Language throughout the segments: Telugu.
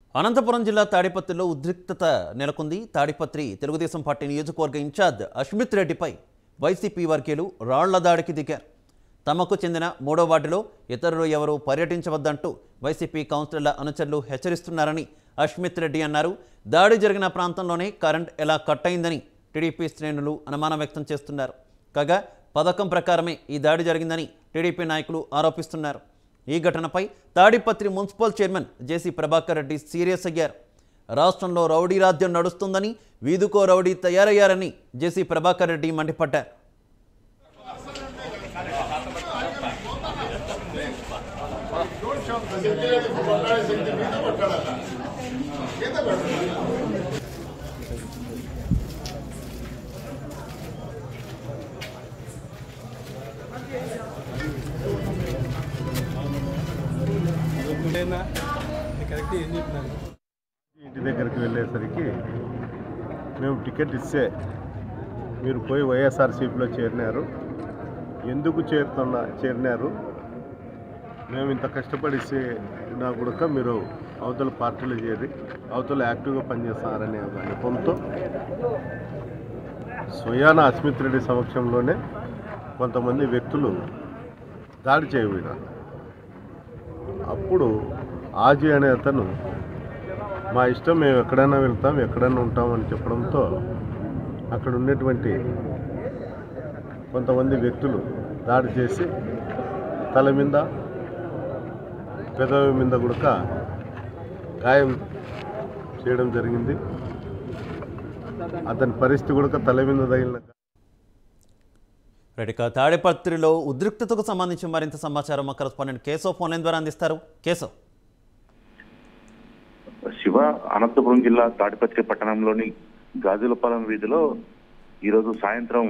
అనంతపురం జిల్లా తాడిపత్రిలో ఉద్రిక్తత నెలకొంది తాడిపత్రి తెలుగుదేశం పార్టీ నియోజకవర్గ ఇన్ఛార్జ్ అష్మిత్ రెడ్డిపై వైసీపీ వర్గీయులు రాళ్ల దాడికి దిగారు తమకు చెందిన మూడో వార్డులో ఇతరులు ఎవరూ పర్యటించవద్దంటూ వైసీపీ కౌన్సిలర్ల అనుచరులు హెచ్చరిస్తున్నారని అష్మిత్ రెడ్డి అన్నారు దాడి జరిగిన ప్రాంతంలోనే కరెంట్ ఎలా కట్ అయిందని టీడీపీ శ్రేణులు అనుమానం వ్యక్తం చేస్తున్నారు కాగా పథకం ప్రకారమే ఈ దాడి జరిగిందని టీడీపీ నాయకులు ఆరోపిస్తున్నారు ఈ ఘటనపై Tadipatri municipal chairman JC Prabhakar Reddy serious అయ్యారు రాష్ట్రంలో రౌడీ రాజ్యం నడుస్తుందని వీధుకో రౌడీ తయారయ్యారని జేసీ ప్రభాకర్ రెడ్డి మండిపడ్డారు ఉంటేనా కరెక్ట్ ఏం చెప్పినారు ఇంటి దగ్గరికి వెళ్ళేసరికి మేము టికెట్ ఇస్తే మీరు పోయి వైఎస్ఆర్సీపీలో చేరినారు ఎందుకు చేరుతున్నా చేరినారు మేము ఇంత కష్టపడిస్తే నా కూడా మీరు అవతల పార్టీలో చేరి అవతల యాక్టివ్గా పనిచేస్తారనే ఒక నెపంతో స్వయాన అస్మిత్ రెడ్డి సమక్షంలోనే కొంతమంది వ్యక్తులు దాడి చేయబోయినారు అప్పుడు ఆజీ అనే అతను మా ఇష్టం మేము ఎక్కడైనా వెళ్తాం ఎక్కడైనా ఉంటాం అని చెప్పడంతో అక్కడ ఉన్నటువంటి కొంతమంది వ్యక్తులు దాడి చేసి తల మీద పెదవి మీద కూడా గాయం చేయడం జరిగింది అతని పరిస్థితి కూడా తల మీద తగిలిన రెడ్డిక తాడిపత్రిలో ఉద్రిక్తతకు సంబంధించి మరింత సమాచారం మా కరస్పాండెంట్ కేశవ్ ఫోన్ లైన్ ద్వారా అందిస్తారు కేశవ్ శివ అనంతపురం జిల్లా తాడిపత్రి పట్టణంలోని గాజులపాలెం వీధిలో ఈరోజు సాయంత్రం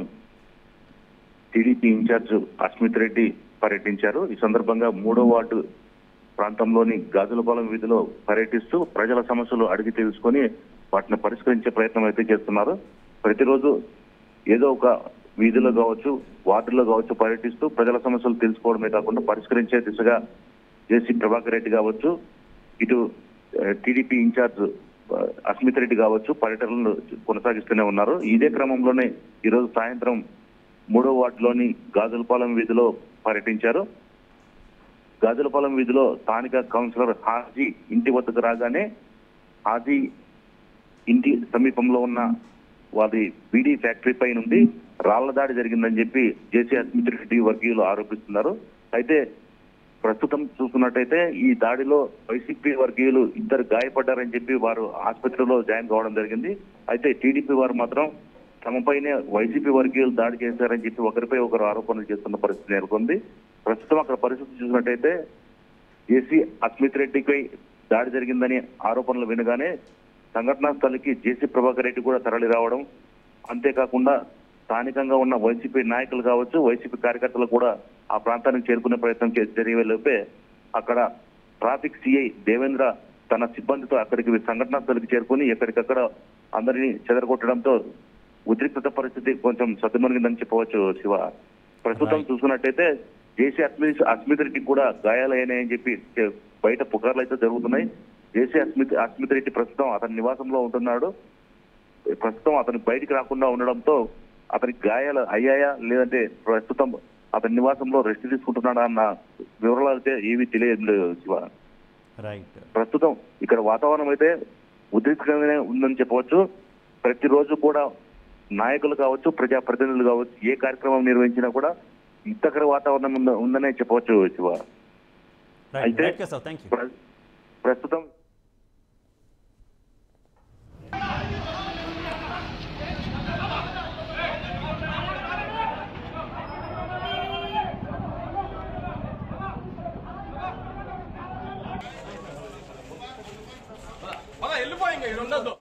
టీడీపీ ఇన్ఛార్జ్ అస్మిత్ రెడ్డి పర్యటించారు ఈ సందర్భంగా మూడో వార్డు ప్రాంతంలోని గాజులపాలెం వీధిలో పర్యటిస్తూ ప్రజల సమస్యలు అడిగి తెలుసుకొని వాటిని పరిష్కరించే ప్రయత్నం అయితే చేస్తున్నారు ప్రతిరోజు ఏదో ఒక వీధిలో కావచ్చు వార్డులో కావచ్చు పర్యటిస్తూ ప్రజల సమస్యలు తెలుసుకోవడమే కాకుండా పరిష్కరించే దిశగా జేసీ ప్రభాకర్ రెడ్డి కావచ్చు ఇటు టీడీపీ ఇన్ఛార్జ్ ఆ, అస్మిత్ రెడ్డి కావచ్చు పర్యటనలు కొనసాగిస్తూనే ఉన్నారు ఇదే క్రమంలోనే ఈరోజు సాయంత్రం మూడో వార్డులోని గాజులపాలెం వీధిలో పర్యటించారు గాజులపాలెం వీధిలో స్థానిక కౌన్సిలర్ హాజీ ఇంటి వద్దకు రాగానే హాజీ ఇంటి సమీపంలో ఉన్న వారి బీడీ ఫ్యాక్టరీ పై నుండి రాళ్ల దాడి జరిగిందని చెప్పి జేసీ అస్మిత్ రెడ్డి వర్గీయులు ఆరోపిస్తున్నారు అయితే ప్రస్తుతం చూసుకున్నట్టయితే ఈ దాడిలో వైసీపీ వర్గీయులు ఇద్దరు గాయపడ్డారని చెప్పి వారు ఆసుపత్రిలో జాయిన్ కావడం జరిగింది అయితే టీడీపీ వారు మాత్రం తమపైనే వైసీపీ వర్గీయులు దాడి చేశారని చెప్పి ఒకరిపై ఒకరు ఆరోపణలు చేస్తున్న పరిస్థితి నెలకొంది ప్రస్తుతం అక్కడ పరిస్థితి చూసినట్టయితే జేసీ అస్మిత్ రెడ్డిపై దాడి జరిగిందని ఆరోపణలు వినగానే సంఘటనా స్థలికి జేసీ ప్రభాకర్ రెడ్డి కూడా తరలి రావడం అంతేకాకుండా స్థానికంగా ఉన్న వైసీపీ నాయకులు కావచ్చు వైసీపీ కార్యకర్తలు కూడా ఆ ప్రాంతానికి చేరుకునే ప్రయత్నం చే- జరిగే లోపే అక్కడ ట్రాఫిక్ సిఐ దేవేంద్ర తన సిబ్బందితో అక్కడికి సంఘటనా స్థలికి చేరుకుని ఎక్కడికక్కడ అందరినీ చెదరగొట్టడంతో ఉద్రిక్తత పరిస్థితి కొంచెం సద్దుమణిగిందని చెప్పవచ్చు శివ ప్రస్తుతం Right. చూసుకున్నట్టయితే జేసీ అస్మిత్ అస్మిత్ రెడ్డికి కూడా గాయాలయ్యాయని చెప్పి చె- బయట పుకార్లు అయితే జరుగుతున్నాయి జేసీ అస్మిత్ అస్మిత్ రెడ్డి ప్రస్తుతం అతని నివాసంలో ఉంటున్నాడు ప్రస్తుతం అతను బయటికి రాకుండా ఉండడంతో అతనికి గాయాలు అయ్యాయా లేదంటే ప్రస్తుతం అతని నివాసంలో రెస్ట్ తీసుకుంటున్నాడా అన్న వివరాలు అయితే ఏమీ తెలియదు శివ రైట్ ప్రస్తుతం ఇక్కడ వాతావరణం అయితే ఉద్రిక్తంగానే ఉందని చెప్పవచ్చు ప్రతిరోజు కూడా నాయకులు కావచ్చు ప్రజా ప్రతినిధులు కావచ్చు ఏ కార్యక్రమం నిర్వహించినా కూడా యుద్ధకర వాతావరణం ఉంద- ఉందనే చెప్పవచ్చు శివ రైట్ అయితే- రైట్ కేశవ్ థ్యాంక్ యూ ప్ర- ప్రస్తుతం వెళ్ళిపోయి ఇంకా ఇక్కడ ఉండద్దు